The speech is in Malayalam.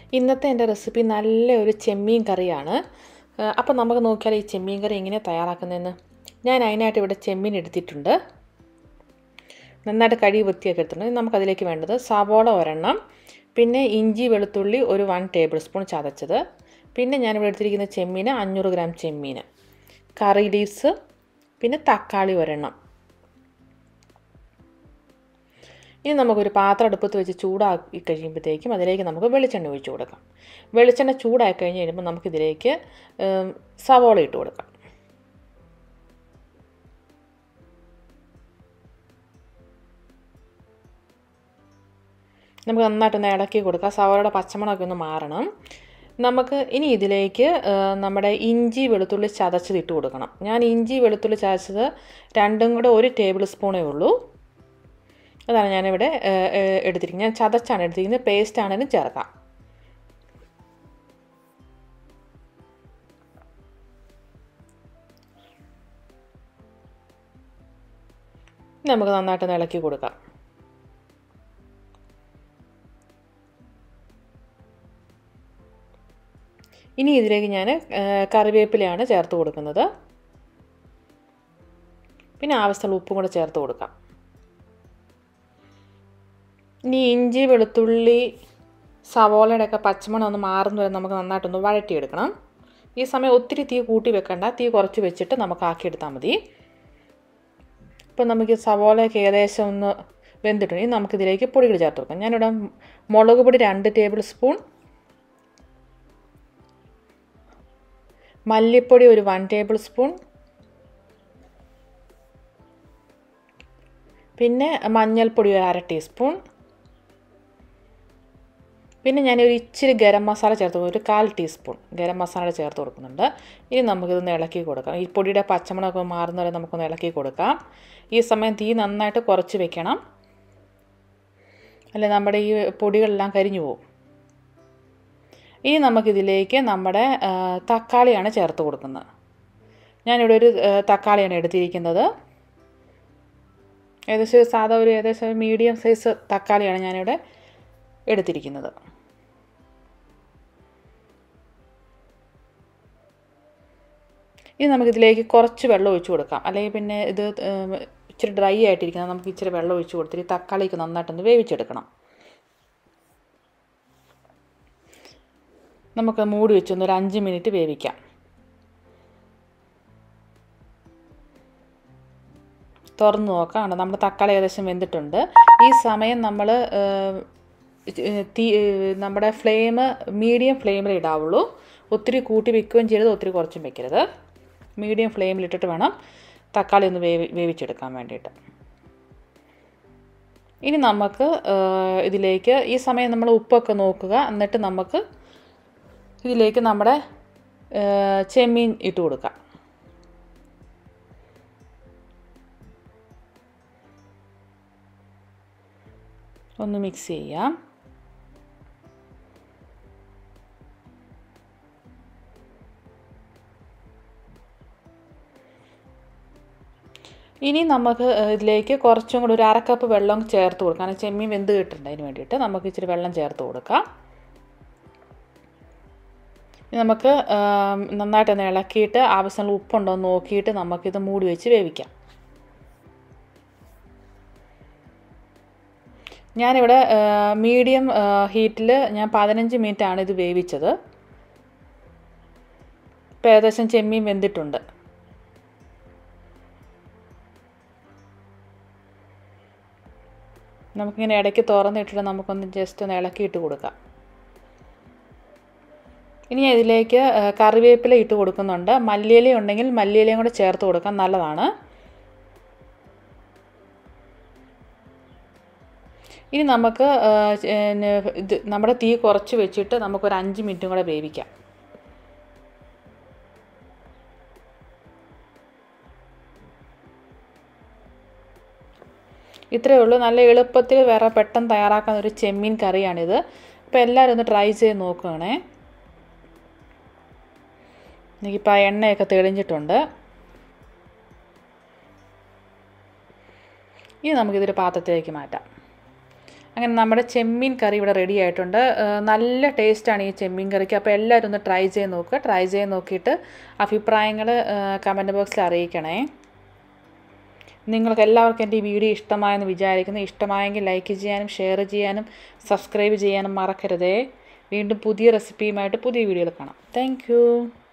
ഇന്നത്തെ എൻ്റെ റെസിപ്പി നല്ല ഒരു ചെമ്മീൻ കറിയാണ് അപ്പോൾ നമുക്ക് നോക്കിയാൽ ഈ ചെമ്മീൻ കറി എങ്ങനെ തയ്യാറാക്കുന്നതെന്ന് ഞാൻ അതിനായിട്ട് ഇവിടെ ചെമ്മീൻ എടുത്തിട്ടുണ്ട് നന്നായിട്ട് കഴുകി വൃത്തിയാക്കി എടുത്തിട്ടുണ്ട് ഇനി നമുക്കതിലേക്ക് വേണ്ടത് സവോള ഒരെണ്ണം പിന്നെ ഇഞ്ചി വെളുത്തുള്ളി ഒരു വൺ ടേബിൾ സ്പൂൺ ചതച്ചത് പിന്നെ ഞാനിവിടെ എടുത്തിരിക്കുന്ന ചെമ്മീൻ അഞ്ഞൂറ് ഗ്രാം ചെമ്മീൻ കറി ലീവ്സ് പിന്നെ തക്കാളി ഒരെണ്ണം ഇനി നമുക്കൊരു പാത്രം അടുപ്പത്ത് വെച്ച് ചൂടാക്കി കഴിയുമ്പോഴത്തേക്കും അതിലേക്ക് നമുക്ക് വെളിച്ചെണ്ണ ഒഴിച്ച് കൊടുക്കാം വെളിച്ചെണ്ണ ചൂടായി കഴിഞ്ഞ് കഴിയുമ്പോൾ നമുക്കിതിലേക്ക് സവോള ഇട്ട് കൊടുക്കാം നമുക്ക് നന്നായിട്ടൊന്ന് ഇളക്കി കൊടുക്കാം സവോളയുടെ പച്ചമണമൊക്കെ ഒന്ന് മാറണം നമുക്ക് ഇനി ഇതിലേക്ക് നമ്മുടെ ഇഞ്ചി വെളുത്തുള്ളി ചതച്ചത് ഇട്ട് കൊടുക്കണം ഞാൻ ഇഞ്ചി വെളുത്തുള്ളി ചതച്ചത് രണ്ടും കൂടെ ഒരു ടേബിൾ സ്പൂണേ ഉള്ളൂ അതാണ് ഞാനിവിടെ എടുത്തിരിക്കുന്നത് ഞാൻ ചതച്ചാണ് എടുത്തിരിക്കുന്നത് പേസ്റ്റ് ആണെങ്കിലും ചേർക്കാം നമുക്ക് നന്നായിട്ട് ഇളക്കി കൊടുക്കാം ഇനി ഇതിലേക്ക് ഞാൻ കറിവേപ്പിലയാണ് ചേർത്ത് കൊടുക്കുന്നത് പിന്നെ ആവശ്യമുള്ള ഉപ്പും കൂടെ ചേർത്ത് കൊടുക്കാം ഇനി ഇഞ്ചി വെളുത്തുള്ളി സവോളയുടെ ഒക്കെ പച്ചമണം ഒന്ന് മാറുന്ന വരെ നമുക്ക് നന്നായിട്ടൊന്ന് വഴറ്റിയെടുക്കണം ഈ സമയം ഒത്തിരി തീ കൂട്ടി വെക്കണ്ട തീ കുറച്ച് വെച്ചിട്ട് നമുക്ക് ആക്കിയെടുത്താൽ മതി ഇപ്പം നമുക്ക് സവോളയൊക്കെ ഏകദേശം ഒന്ന് വെന്തിട്ടുണ്ടെങ്കിൽ നമുക്കിതിലേക്ക് പൊടികൾ ചേർത്ത് കൊടുക്കാം ഞാനിവിടെ മുളക് പൊടി രണ്ട് ടേബിൾ സ്പൂൺ മല്ലിപ്പൊടി ഒരു വൺ ടേബിൾ സ്പൂൺ പിന്നെ മഞ്ഞൾപ്പൊടി ഒരു അര ടീസ്പൂൺ പിന്നെ ഞാനൊരു ഇച്ചിരി ഗരം മസാല ചേർത്ത് ഒരു കാൽ ടീസ്പൂൺ ഗരം മസാല ചേർത്ത് കൊടുക്കുന്നുണ്ട് ഇനി നമുക്കിതൊന്ന് ഇളക്കി കൊടുക്കാം ഈ പൊടിയുടെ പച്ചമുളകൊക്കെ മാറുന്ന വരെ നമുക്കൊന്ന് ഇളക്കി കൊടുക്കാം ഈ സമയം തീ നന്നായിട്ട് കുറച്ച് വെക്കണം അല്ലെ നമ്മുടെ ഈ പൊടികളെല്ലാം കരിഞ്ഞു പോകും ഇനി നമുക്കിതിലേക്ക് നമ്മുടെ തക്കാളിയാണ് ചേർത്ത് കൊടുക്കുന്നത് ഞാനിവിടെ ഒരു തക്കാളിയാണ് എടുത്തിരിക്കുന്നത് ഏകദേശം സാധാ ഒരു ഏകദേശം മീഡിയം സൈസ് തക്കാളിയാണ് ഞാനിവിടെ എടുത്തിരിക്കുന്നത് ഇനി നമുക്കിതിലേക്ക് കുറച്ച് വെള്ളം ഒഴിച്ച് കൊടുക്കാം അല്ലെങ്കിൽ പിന്നെ ഇത് ഇച്ചിരി ഡ്രൈ ആയിട്ടിരിക്കുന്നത് നമുക്ക് ഇച്ചിരി വെള്ളം ഒഴിച്ച് കൊടുത്തിട്ട് തക്കാളിക്ക് നന്നായിട്ടൊന്ന് വേവിച്ചെടുക്കണം നമുക്ക് മൂടി വെച്ചൊന്ന് ഒരു അഞ്ച് മിനിറ്റ് വേവിക്കാം തുറന്ന് നോക്കാം നമ്മുടെ തക്കാളി ഏകദേശം വെന്തിട്ടുണ്ട് ഈ സമയം നമ്മൾ തീ നമ്മുടെ ഫ്ലെയിം മീഡിയം ഫ്ലെയിമിൽ ഇടാവുള്ളൂ ഒത്തിരി കൂട്ടി വെക്കുകയും ചെയ്യരുത് ഒത്തിരി കുറച്ചും വെക്കരുത് മീഡിയം ഫ്ലെയിമിൽ ഇട്ടിട്ട് വേണം തക്കാളി ഒന്ന് വേവി വേവിച്ചെടുക്കാൻ വേണ്ടിയിട്ട് ഇനി നമുക്ക് ഇതിലേക്ക് ഈ സമയം നമ്മൾ ഉപ്പൊക്കെ നോക്കുക എന്നിട്ട് നമുക്ക് ഇതിലേക്ക് നമ്മുടെ ചെമ്മീൻ ഇട്ട് കൊടുക്കാം ഒന്ന് മിക്സ് ചെയ്യാം ഇനി നമുക്ക് ഇതിലേക്ക് കുറച്ചും കൂടി ഒരു അരക്കപ്പ് വെള്ളം ചേർത്ത് കൊടുക്കാം കാരണം ചെമ്മീൻ വെന്ത് കിട്ടുന്നുണ്ട് അതിന് വേണ്ടിയിട്ട് നമുക്ക് ഇച്ചിരി വെള്ളം ചേർത്ത് കൊടുക്കാം നമുക്ക് നന്നായിട്ടൊന്ന് ഇളക്കിയിട്ട് ആവശ്യമുള്ള ഉപ്പുണ്ടോ എന്ന് നോക്കിയിട്ട് നമുക്കിത് മൂടി വെച്ച് വേവിക്കാം ഞാനിവിടെ മീഡിയം ഹീറ്റിൽ ഞാൻ പതിനഞ്ച് മിനിറ്റാണ് ഇത് വേവിച്ചത് ഇപ്പോൾ ഏകദേശം ചെമ്മീൻ വെന്തിട്ടുണ്ട് നമുക്കിങ്ങനെ ഇടയ്ക്ക് തുറന്നിട്ടിട്ട് നമുക്കൊന്ന് ജസ്റ്റ് ഒന്ന് ഇളക്കിയിട്ട് കൊടുക്കാം ഇനി ഇതിലേക്ക് കറിവേപ്പില ഇട്ട് കൊടുക്കുന്നുണ്ട് മല്ലിയില ഉണ്ടെങ്കിൽ മല്ലിയിലയും കൂടെ ചേർത്ത് കൊടുക്കാൻ നല്ലതാണ് ഇനി നമുക്ക് ഇത് നമ്മുടെ തീ കുറച്ച് വെച്ചിട്ട് നമുക്കൊരു അഞ്ച് മിനിറ്റും കൂടെ വേവിക്കാം ഇത്രയേ ഉള്ളൂ നല്ല എളുപ്പത്തിൽ വേറെ പെട്ടെന്ന് തയ്യാറാക്കുന്ന ഒരു ചെമ്മീൻ കറിയാണിത് അപ്പോൾ എല്ലാവരും ഒന്ന് ട്രൈ ചെയ്ത് നോക്കുകയാണേ എനിക്കിപ്പോൾ ആ എണ്ണയൊക്കെ തെളിഞ്ഞിട്ടുണ്ട് ഇനി നമുക്കിതൊരു പാത്രത്തിലേക്ക് മാറ്റാം അങ്ങനെ നമ്മുടെ ചെമ്മീൻ കറി ഇവിടെ റെഡി ആയിട്ടുണ്ട് ആ, നല്ല ടേസ്റ്റാണ് ഈ ചെമ്മീൻ കറിക്ക് അപ്പോൾ എല്ലാവരും ഒന്ന് ട്രൈ ചെയ്ത് നോക്കുക ട്രൈ ചെയ്ത് നോക്കിയിട്ട് അഭിപ്രായങ്ങൾ കമൻറ്റ് ബോക്സിൽ അറിയിക്കണേ നിങ്ങൾക്ക് എല്ലാവർക്കും എൻ്റെ ഈ വീഡിയോ ഇഷ്ടമായെന്ന് വിചാരിക്കുന്നു ഇഷ്ടമായെങ്കിൽ ലൈക്ക് ചെയ്യാനും ഷെയർ ചെയ്യാനും സബ്സ്ക്രൈബ് ചെയ്യാനും മറക്കരുതേ വീണ്ടും പുതിയ റെസിപ്പിയുമായിട്ട് പുതിയ വീഡിയോയിൽ കാണാം താങ്ക്